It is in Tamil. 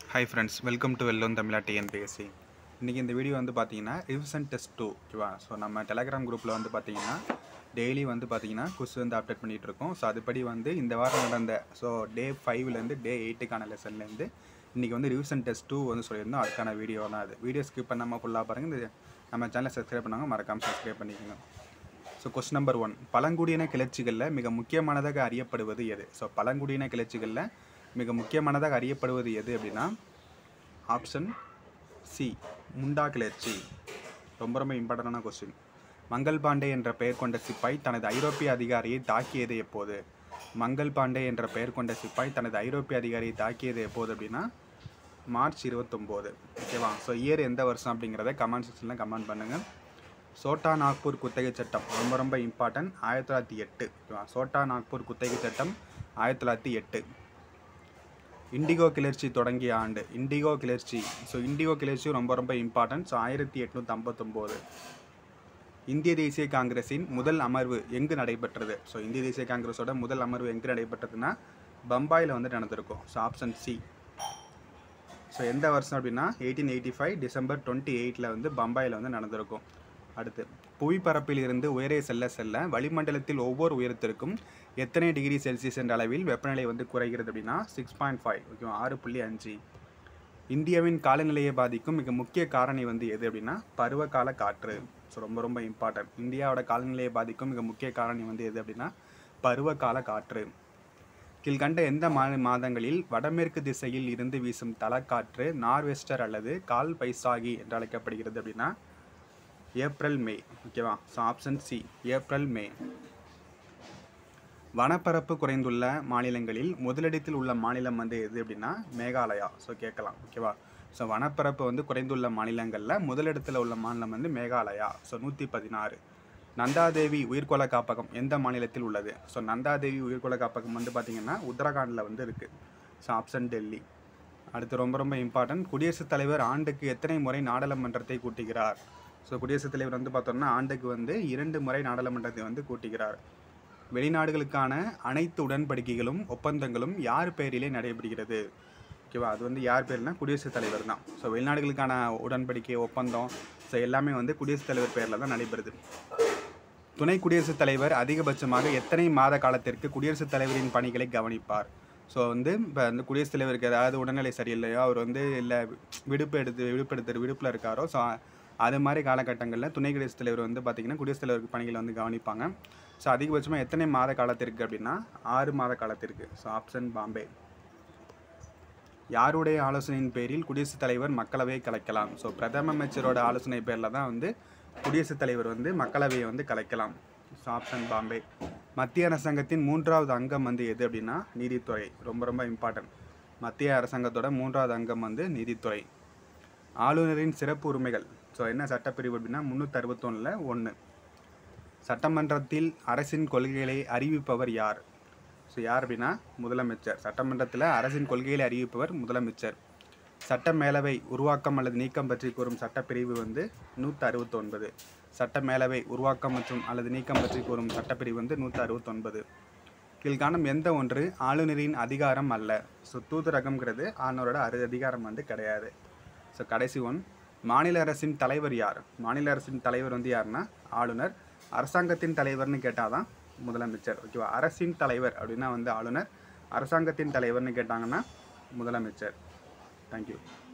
ஹாய் ஃப்ரெண்ட்ஸ் வெல்கம் டு வெல்லோன் தமிழா டிஎன்பிஎஸ்சி இன்றைக்கி இந்த வீடியோ வந்து பார்த்தீங்கன்னா ரிவிஷன் டெஸ்ட் டூ ஓகேவா ஸோ நம்ம டெலகிராம் குரூப்பில் வந்து பார்த்தீங்கன்னா டெய்லி வந்து பார்த்தீங்கன்னா குஸ் வந்து அப்டேட் பண்ணிகிட்டு இருக்கோம் ஸோ அதுபடி வந்து இந்த வாரம் நடந்த ஸோ டே ஃபைவ்லேருந்து டே எயிட்டுக்கான லெசன்லேருந்து இன்றைக்கி வந்து ரிவிஷன் டெஸ்ட் டூ வந்து சொல்லியிருந்தோம் அதுக்கான வீடியோ தான் அது வீடியோ ஸ்கிப் பண்ணாமல் ஃபுல்லாக பாருங்கள் இந்த நம்ம சேனலை சப்ஸ்கிரைப் பண்ணாங்க மறக்காமல் சப்ஸ்கிரைப் பண்ணிக்கோங்க ஸோ கொஸ்டின் நம்பர் ஒன் பழங்குடியின கிளர்ச்சிகளில் மிக முக்கியமானதாக அறியப்படுவது எது ஸோ பழங்குடியின கிளர்ச்சிகளில் மிக முக்கியமானதாக அறியப்படுவது எது அப்படின்னா ஆப்ஷன் சி முண்டா கிளர்ச்சி ரொம்ப ரொம்ப இம்பார்ட்டண்டான கொஸ்டின் மங்கள் பாண்டே என்ற பெயர் கொண்ட சிப்பாய் தனது ஐரோப்பிய அதிகாரியை தாக்கியது எப்போது மங்கள் பாண்டே என்ற பெயர் கொண்ட சிப்பாய் தனது ஐரோப்பிய அதிகாரியை தாக்கியது எப்போது அப்படின்னா மார்ச் இருபத்தொம்போது ஓகேவா ஸோ இயர் எந்த வருஷம் அப்படிங்கிறத கமெண்ட் செக்ஷனில் கமெண்ட் பண்ணுங்கள் சோட்டா நாக்பூர் குத்தகை சட்டம் ரொம்ப ரொம்ப இம்பார்ட்டன்ட் ஆயிரத்தி தொள்ளாயிரத்தி எட்டு ஓகேவா சோட்டா நாக்பூர் குத்தகை சட்டம் ஆயிரத்தி தொள்ளாயிரத்தி எட்டு இண்டிகோ கிளர்ச்சி தொடங்கிய ஆண்டு இண்டிகோ கிளர்ச்சி ஸோ இண்டிகோ கிளர்ச்சி ரொம்ப ரொம்ப இம்பார்ட்டன்ட் ஸோ ஆயிரத்தி எட்நூற்றி ஐம்பத்தொம்போது இந்திய தேசிய காங்கிரஸின் முதல் அமர்வு எங்கு நடைபெற்றது ஸோ இந்திய தேசிய காங்கிரஸோட முதல் அமர்வு எங்கு நடைபெற்றதுன்னா பம்பாயில் வந்து நடந்திருக்கும் ஸோ ஆப்ஷன் சி ஸோ எந்த வருஷம் அப்படின்னா eighteen eighty five December twenty எயிட்டில் வந்து பம்பாயில் வந்து நடந்திருக்கும் அடுத்து புவிப்பரப்பில் இருந்து உயரே செல்ல செல்ல வளிமண்டலத்தில் ஒவ்வொரு உயரத்திற்கும் எத்தனை டிகிரி செல்சியஸ் என்ற அளவில் வெப்பநிலை வந்து குறைகிறது அப்படின்னா சிக்ஸ் பாயிண்ட் ஃபைவ் ஓகே ஆறு புள்ளி அஞ்சு இந்தியாவின் காலநிலையை பாதிக்கும் மிக முக்கிய காரணி வந்து எது அப்படின்னா பருவகால காற்று ஸோ ரொம்ப ரொம்ப இம்பார்ட்டன்ட் இந்தியாவோட காலநிலையை பாதிக்கும் மிக முக்கிய காரணி வந்து எது அப்படின்னா பருவகால காற்று கீழ்கண்ட எந்த மா மாதங்களில் வடமேற்கு திசையில் இருந்து வீசும் தலக்காற்று நார்வெஸ்டர் அல்லது கால் பைசாகி என்று அழைக்கப்படுகிறது அப்படின்னா ஏப்ரல் மே ஓகேவா so option C April May வனப்பரப்பு குறைந்துள்ள மாநிலங்களில் முதலிடத்தில் உள்ள மாநிலம் வந்து எது அப்படின்னா மேகாலயா ஸோ கேட்கலாம் ஓகேவா ஸோ வனப்பரப்பு வந்து குறைந்துள்ள மாநிலங்களில் முதலிடத்தில் உள்ள மாநிலம் வந்து மேகாலயா ஸோ நூற்றி பதினாறு நந்தாதேவி உயிர்கோள காப்பகம் எந்த மாநிலத்தில் உள்ளது ஸோ நந்தாதேவி உயிர்கோள காப்பகம் வந்து பார்த்திங்கன்னா உத்தரகாண்டில் வந்து இருக்குது ஸோ ஆப்ஷன் டெல்லி அடுத்து ரொம்ப ரொம்ப இம்பார்ட்டன்ட் குடியரசுத் தலைவர் ஆண்டுக்கு எத்தனை முறை நாடாளுமன்றத்தை கூட்டுகிறார் ஸோ குடியரசுத் தலைவர் வந்து பார்த்தோம்னா ஆண்டுக்கு வந்து இரண்டு முறை நாடாளுமன்றத்தை வந்து கூட்டுகிறார் வெளிநாடுகளுக்கான அனைத்து உடன்படிக்கைகளும் ஒப்பந்தங்களும் யார் பெயரிலே நடைபெறுகிறது ஓகேவா அது வந்து யார் பேர்னா குடியரசுத் தலைவர் தான் ஸோ வெளிநாடுகளுக்கான உடன்படிக்கை ஒப்பந்தம் ஸோ எல்லாமே வந்து குடியரசுத் தலைவர் பேரில் தான் நடைபெறுது துணை குடியரசுத் தலைவர் அதிகபட்சமாக எத்தனை மாத காலத்திற்கு குடியரசுத் தலைவரின் பணிகளை கவனிப்பார் ஸோ வந்து இப்போ வந்து குடியரசுத் தலைவருக்கு ஏதாவது உடல்நிலை சரியில்லையோ அவர் வந்து இல்லை விடுப்பு எடுத்து விடுப்பு எடுத்து விடுப்பில் இருக்காரோ ஸோ அது மாதிரி காலகட்டங்களில் துணை குடியரசுத் தலைவர் வந்து பார்த்திங்கன்னா குடியரசுத் தலைவருக்கு பணிகளை வந்து கவனிப்பாங்க ஸோ அதிகபட்சமாக எத்தனை மாத காலத்திற்கு அப்படின்னா ஆறு மாத காலத்திற்கு ஸோ ஆப்ஷன் பாம்பே யாருடைய ஆலோசனையின் பேரில் குடியரசுத் தலைவர் மக்களவையை கலைக்கலாம் ஸோ பிரதம அமைச்சரோட ஆலோசனை பேரில் தான் வந்து குடியரசுத் தலைவர் வந்து மக்களவையை வந்து கலைக்கலாம் ஸோ ஆப்ஷன் பாம்பே மத்திய அரசாங்கத்தின் மூன்றாவது அங்கம் வந்து எது அப்படின்னா நீதித்துறை ரொம்ப ரொம்ப இம்பார்ட்டன்ட் மத்திய அரசாங்கத்தோட மூன்றாவது அங்கம் வந்து நீதித்துறை ஆளுநரின் சிறப்பு உரிமைகள் ஸோ என்ன சட்டப்பிரிவு அப்படின்னா முந்நூற்றி அறுபத்தொன்னில் ஒன்று சட்டமன்றத்தில் அரசின் கொள்கைகளை அறிவிப்பவர் யார் ஸோ யார் அப்படின்னா முதலமைச்சர் சட்டமன்றத்தில் அரசின் கொள்கைகளை அறிவிப்பவர் முதலமைச்சர் சட்ட மேலவை உருவாக்கம் அல்லது நீக்கம் பற்றி கூறும் சட்டப்பிரிவு வந்து நூற்றி அறுபத்தொன்பது சட்ட மேலவை உருவாக்கம் மற்றும் அல்லது நீக்கம் பற்றி கூறும் சட்டப்பிரிவு வந்து நூற்றி அறுபத்தொன்பது கீழ்காணும் எந்த ஒன்று ஆளுநரின் அதிகாரம் அல்ல ஸோ தூதரகம்ங்கிறது ஆளுநரோட அரு அதிகாரம் வந்து கிடையாது ஸோ கடைசி ஒன் மாநில அரசின் தலைவர் யார் மாநில அரசின் தலைவர் வந்து யாருன்னா ஆளுநர் அரசாங்கத்தின் தலைவர்னு கேட்டால் தான் முதலமைச்சர் ஓகேவா அரசின் தலைவர் அப்படின்னா வந்து ஆளுநர் அரசாங்கத்தின் தலைவர்னு கேட்டாங்கன்னா முதலமைச்சர் தேங்க்யூ